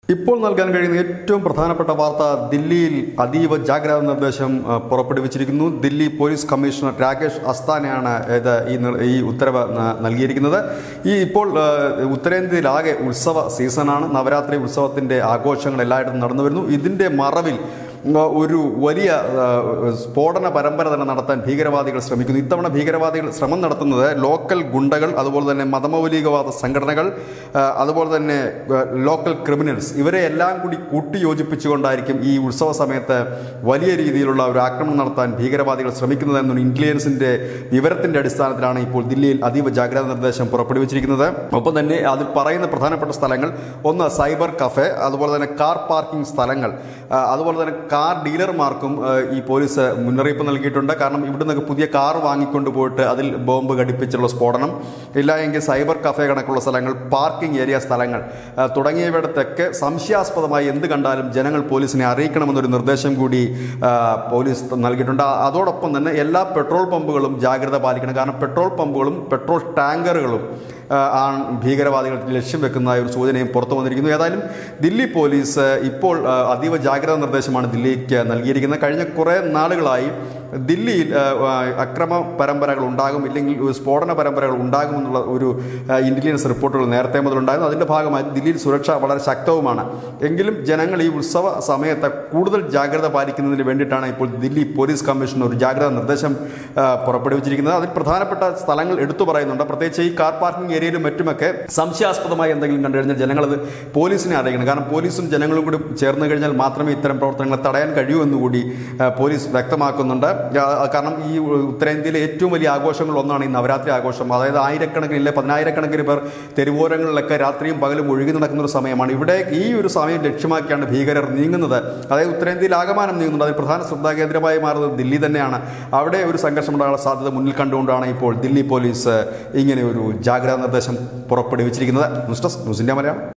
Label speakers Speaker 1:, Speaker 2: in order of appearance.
Speaker 1: ഇപ്പോൾ നൽകാൻ കഴിയുന്ന ഏറ്റവും പ്രധാനപ്പെട്ട വാർത്ത ദില്ലിയിൽ അതീവ ജാഗ്രതാ നിർദ്ദേശം ആ, പുറപ്പെടുവിച്ചിരിക്കുന്നു ദില്ലി പോലീസ് കമ്മീഷണർ രാകേഷ് അസ്താനയാണ് ഇത് ഈ നിർ- ഈ ഉത്തരവ് ന- നൽകിയിരിക്കുന്നത് ഈ ഇപ്പോൾ ആ, ഉത്തരേന്ത്യയിലാകെ ഉത്സവ സീസണാണ് നവരാത്രി ഉത്സവത്തിന്റെ ആഘോഷങ്ങൾ എല്ലായിടത്തും നടന്നു വരുന്നു ഇതിന്റെ മറവിൽ ആ, ഒരു വലിയ ആ, സ്ഫോടന പരമ്പര തന്നെ നടത്താൻ ഭീകരവാദികൾ ശ്രമിക്കുന്നു ഇത്തവണ ഭീകരവാദികൾ ശ്രമം നടത്തുന്നത് ലോക്കൽ ഗുണ്ടകൾ അതുപോലെ തന്നെ മതമൗലികവാദ സംഘടനകൾ ആ, അതുപോലെ തന്നെ ആ, ലോക്കൽ ക്രിമിനൽസ് ഇവരെ എല്ലാം കൂടി കൂട്ടിയോജിപ്പിച്ചുകൊണ്ടായിരിക്കും ഈ ഉത്സവ സമയത്ത് വലിയ രീതിയിലുള്ള ഒരു ആക്രമണം നടത്താൻ ഭീകരവാദികൾ ശ്രമിക്കുന്നതെന്നൊരു ഇന്റലിജൻസിന്റെ വിവരത്തിന്റെ അടിസ്ഥാനത്തിലാണ് ഇപ്പോൾ ദില്ലിയിൽ അതീവ ജാഗ്രതാ നിർദ്ദേശം പുറപ്പെടുവിച്ചിരിക്കുന്നത് ഒപ്പം തന്നെ അതിൽ പറയുന്ന പ്രധാനപ്പെട്ട സ്ഥലങ്ങൾ ഒന്ന് സൈബർ കഫേ അതുപോലെ തന്നെ കാർ പാർക്കിംഗ് സ്ഥലങ്ങൾ ആ, അതുപോലെ തന്നെ കാർ ഡീലർമാർക്കും ആ, ഈ പോലീസ് മുന്നറിയിപ്പ് നൽകിയിട്ടുണ്ട് കാരണം ഇവിടുന്ന് പുതിയ കാർ വാങ്ങിക്കൊണ്ട് പോയിട്ട് അതിൽ ബോംബ് ഘടിപ്പിച്ചുള്ള സ്ഫോടനം ഇല്ല എങ്കിൽ സൈബർ കഫേ കണക്കുള്ള സ്ഥലങ്ങൾ പാർക്കിംഗ് ഏരിയ സ്ഥലങ്ങൾ ആ, തുടങ്ങിയവിടത്തൊക്കെ സംശയാസ്പദമായി എന്ത് കണ്ടാലും ജനങ്ങൾ പോലീസിനെ അറിയിക്കണമെന്നൊരു നിർദ്ദേശം കൂടി ആ, പോലീസ് നൽകിയിട്ടുണ്ട് ആ- അതോടൊപ്പം തന്നെ എല്ലാ പെട്രോൾ പമ്പുകളും ജാഗ്രത പാലിക്കണം കാരണം പെട്രോൾ പമ്പുകളും പെട്രോൾ ടാങ്കറുകളും ആ, ആണ് ഭീകരവാദികൾ ലക്ഷ്യം വെക്കുന്നതായ ഒരു സൂചനയും പുറത്തു വന്നിരിക്കുന്നു ഏതായാലും ദില്ലി പോലീസ് ഇപ്പോൾ ആ, അതീവ ജാഗ്രതാ നിർദ്ദേശമാണ് ദില്ലിക്ക് നൽകിയിരിക്കുന്നത് കഴിഞ്ഞ കുറേ നാളുകളായി ദില്ലിയിൽ ആ, ആ, അക്രമ പരമ്പരകൾ ഉണ്ടാകും ഇല്ലെങ്കിൽ ഒരു സ്ഫോടന പരമ്പരകൾ ഉണ്ടാകുമെന്നുള്ള ഒരു ആ, ഇന്റലിജൻസ് റിപ്പോർട്ടുകൾ നേരത്തെ മുതലുണ്ടായിരുന്നു അതിന്റെ ഭാഗമായി ദില്ലിയിൽ സുരക്ഷ വളരെ ശക്തവുമാണ് എങ്കിലും ജനങ്ങൾ ഈ ഉത്സവ സമയത്ത് കൂടുതൽ ജാഗ്രത പാലിക്കുന്നതിന് വേണ്ടിയിട്ടാണ് ഇപ്പോൾ ദില്ലി പോലീസ് കമ്മീഷൻ ഒരു ജാഗ്രതാ നിർദ്ദേശം ആ, പുറപ്പെടുവിച്ചിരിക്കുന്നത് അതിൽ പ്രധാനപ്പെട്ട സ്ഥലങ്ങൾ എടുത്തു പറയുന്നുണ്ട് പ്രത്യേകിച്ച് ഈ കാർ പാർക്കിംഗ് ഏരിയയിലും മറ്റുമൊക്കെ സംശയാസ്പദമായി എന്തെങ്കിലും കണ്ടു കഴിഞ്ഞാൽ ജനങ്ങളത് പോലീസിനെ അറിയിക്കണം കാരണം പോലീസും ജനങ്ങളും കൂടി ചേർന്ന് കഴിഞ്ഞാൽ മാത്രമേ ഇത്തരം പ്രവർത്തനങ്ങളെ തടയാൻ കഴിയൂ എന്നുകൂടി ആ, പോലീസ് വ്യക്തമാക്കുന്നുണ്ട് ആ, കാരണം ഈ ഉത്തരേന്ത്യയിലെ ഏറ്റവും വലിയ ആഘോഷങ്ങൾ ഒന്നാണ് ഈ നവരാത്രി ആഘോഷം അതായത് ആയിരക്കണക്കിന് ഇല്ല പതിനായിരക്കണക്കിന് പേർ തെരുവോരങ്ങളിലൊക്കെ രാത്രിയും പകലും ഒഴുകി നടക്കുന്ന ഒരു സമയമാണ് ഇവിടെ ഈ ഒരു സമയം ലക്ഷ്യമാക്കിയാണ് ഭീകരർ നീങ്ങുന്നത് അതായത് ഉത്തരേന്ത്യയിൽ ആകമാനം നീങ്ങുന്നുണ്ട് അതിൽ പ്രധാന ശ്രദ്ധാകേന്ദ്രമായി മാറുന്നത് ദില്ലി തന്നെയാണ് അവിടെ ഒരു സംഘർഷം ഉണ്ടാകാനുള്ള സാധ്യത മുന്നിൽ കണ്ടുകൊണ്ടാണ് ഇപ്പോൾ ദില്ലി പോലീസ് ഇങ്ങനെ ഒരു ജാഗ്രതാ നിർദ്ദേശം പുറപ്പെടുവിച്ചിരിക്കുന്നത് news desk news India Malayalam